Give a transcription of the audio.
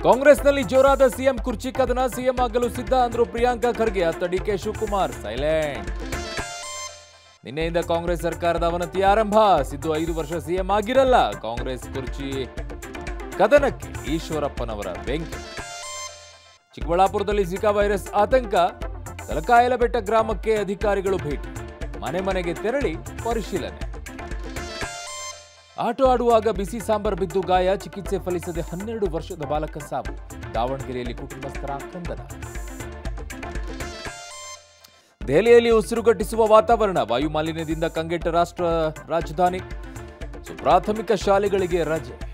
ಕಾಂಗ್ರೆಸ್ನಲ್ಲಿ ಜೋರಾದ ಸಿಎಂ ಕುರ್ಚಿ ಕದನ ಸಿಎಂ ಆಗಲು ಸಿದ್ಧ ಅಂದ್ರು ಪ್ರಿಯಾಂಕಾ ಖರ್ಗೆ ಅತ್ತ ಡಿಕೆ ಶಿವಕುಮಾರ್ ಸೈಲೆಂಟ್ ನಿನ್ನೆಯಿಂದ ಕಾಂಗ್ರೆಸ್ ಸರ್ಕಾರದ ಅವನತಿ ಆರಂಭ ಸಿದ್ದು ಐದು ವರ್ಷ ಸಿಎಂ ಆಗಿರಲ್ಲ ಕಾಂಗ್ರೆಸ್ ಕುರ್ಚಿ ಕದನಕ್ಕೆ ಈಶ್ವರಪ್ಪನವರ ಬೆಂಕಿ ಚಿಕ್ಕಬಳ್ಳಾಪುರದಲ್ಲಿ ಜಿಕಾ ವೈರಸ್ ಆತಂಕ ತಲಕಾಯಲಬೆಟ್ಟ ಗ್ರಾಮಕ್ಕೆ ಅಧಿಕಾರಿಗಳು ಭೇಟಿ ಮನೆ ಮನೆಗೆ ತೆರಳಿ ಪರಿಶೀಲನೆ ಆಟೋ ಆಡುವಾಗ ಬಿಸಿ ಸಾಂಬಾರ್ ಬಿದ್ದು ಗಾಯ ಚಿಕಿತ್ಸೆ ಫಲಿಸದೆ ಹನ್ನೆರಡು ವರ್ಷದ ಬಾಲಕ ಸಾವು ದಾವಣಗೆರೆಯಲ್ಲಿ ಕುಟುಂಬಸ್ಥರ ಆಕ್ರಂದನ ದೆಹಲಿಯಲ್ಲಿ ಉಸಿರುಗಟ್ಟಿಸುವ ವಾತಾವರಣ ವಾಯು ಮಾಲಿನ್ಯದಿಂದ ಕಂಗೆಟ್ಟ ರಾಷ್ಟ್ರ ರಾಜಧಾನಿ ಸೊ ಪ್ರಾಥಮಿಕ ಶಾಲೆಗಳಿಗೆ ರಜೆ